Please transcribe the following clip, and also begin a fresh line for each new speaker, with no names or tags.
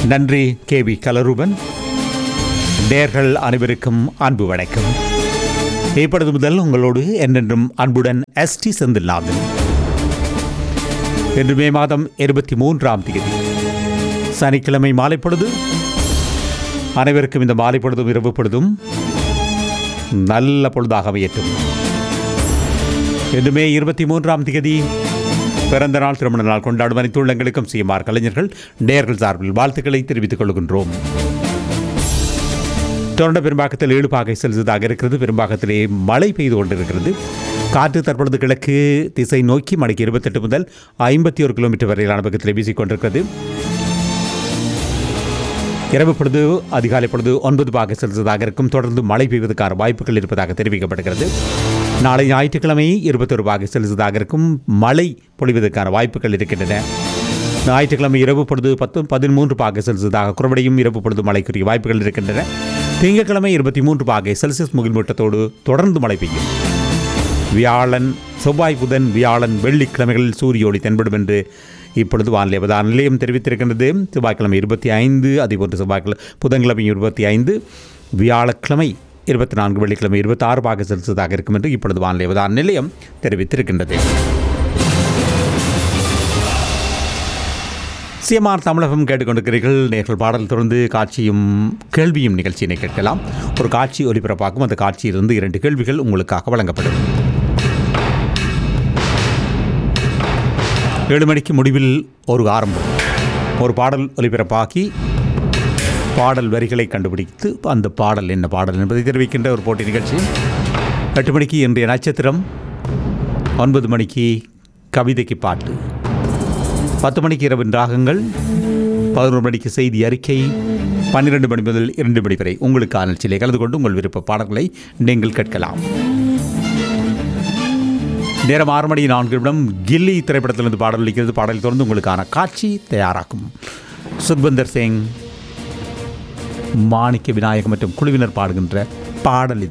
நன்றி K V கலரூபன் நேர்கள் அனைவருக்கும் அன்பு வணக்கம் இப்பொழுது முதல் உங்களோடு என்றென்றும் அன்புடன் எஸ் டி செந்தில்நாதன் இன்று மே மாதம் இருபத்தி மூன்றாம் தேதி சனிக்கிழமை மாலை பொழுது அனைவருக்கும் இந்த மாலை பொழுதும் இரவு பொழுதும் நல்ல பொழுதாக அமையட்டும் இன்று மே இருபத்தி மூன்றாம் தேதி பிறந்த நாள் திருமண நாள் கொண்டாடும் அனைத்து உள்ளங்களுக்கும் சிஎம்ஆர் கலைஞர்கள் நேர்கள் சார்பில் வாழ்த்துக்களை தெரிவித்துக் கொள்கின்றோம் தொடர்ந்த பெரும்பாக்கத்தில் ஏழு பாகை செல்சியஸாக இருக்கிறது பெரும்பாக்கத்திலே மழை பெய்து கொண்டிருக்கிறது காற்று தற்பொழுது கிழக்கு திசை நோக்கி மணிக்கு இருபத்தெட்டு முதல் ஐம்பத்தி ஒரு கிலோமீட்டர் வரையிலான பக்கத்தில் வீசிக்கொண்டிருக்கிறது இரவு பொழுது அதிகாலை பொழுது ஒன்பது பாக செல்சியஸாக இருக்கும் தொடர்ந்து மழை பெய்வதற்கான வாய்ப்புகள் இருப்பதாக தெரிவிக்கப்படுகிறது நாளை ஞாயிற்றுக்கிழமை இருபத்தொரு பாக செல்சியஸாக இருக்கும் மழை பொழிவதற்கான வாய்ப்புகள் இருக்கின்றன ஞாயிற்றுக்கிழமை இரவு பொழுது பத்து பதிமூன்று பாக செல்சியஸாக குறைவடையும் இரவு பொழுது மழைக்குரிய வாய்ப்புகள் இருக்கின்றன திங்கட்கிழமை இருபத்தி மூன்று பாகை செல்சியஸ் முகில்மூட்டத்தோடு தொடர்ந்து மழை பெய்யும் வியாழன் செவ்வாய் புதன் வியாழன் வெள்ளிக்கிழமைகளில் சூரிய ஒளி தென்படும் என்று இப்பொழுது வானிலை அவதான நிலையம் தெரிவித்திருக்கின்றது செவ்வாய்க்கிழமை இருபத்தி ஐந்து அதேபோன்று செவ்வாய்க்கிழமை புதன்கிழமை இருபத்தி ஐந்து வியாழக்கிழமை இருபத்தி நான்கு வெள்ளிக்கிழமை இருபத்தி ஆறு பாக செல்சியஸாக இருக்கும் என்று இப்பொழுது வானிலை அவதான நிலையம் தெரிவித்திருக்கின்றது சிஎம்ஆர் தமிழகம் கேட்டுக்கொண்டிருக்கிறீர்கள் நேர்கள் பாடல் தொடர்ந்து காட்சியும் கேள்வியும் நிகழ்ச்சியினை கேட்கலாம் ஒரு காட்சி ஒலிபரப்பாகும் அந்த காட்சியிலிருந்து இரண்டு கேள்விகள் உங்களுக்காக வழங்கப்படும் ஏழு மணிக்கு முடிவில் ஒரு ஆரம்பம் ஒரு பாடல் ஒலிபரப்பாக்கி பாடல் வரிகளை கண்டுபிடித்து அந்த பாடல் என்ன பாடல் என்பதை தெரிவிக்கின்ற ஒரு போட்டி நிகழ்ச்சி எட்டு மணிக்கு இன்றைய நட்சத்திரம் ஒன்பது மணிக்கு கவிதைக்கு பாட்டு பத்து மணிக்கு இரவின் ராகங்கள் பதினோரு மணிக்கு செய்தி அறிக்கை பன்னிரெண்டு மணி முதல் இரண்டு மணி வரை உங்களுக்கான நிகழ்ச்சியிலே கலந்து கொண்டு உங்கள் விருப்ப பாடல்களை நீங்கள் கேட்கலாம் நேரம் ஆறு மணி நான்கு நிமிடம் கில்லி திரைப்படத்திலிருந்து பாடல் அளிக்கிறது பாடலை தொடர்ந்து உங்களுக்கான காட்சி தயாராகும் சுக்பந்தர் சிங் மாணிக்க விநாயகம் மற்றும் குழுவினர் பாடுகின்ற பாடல் இது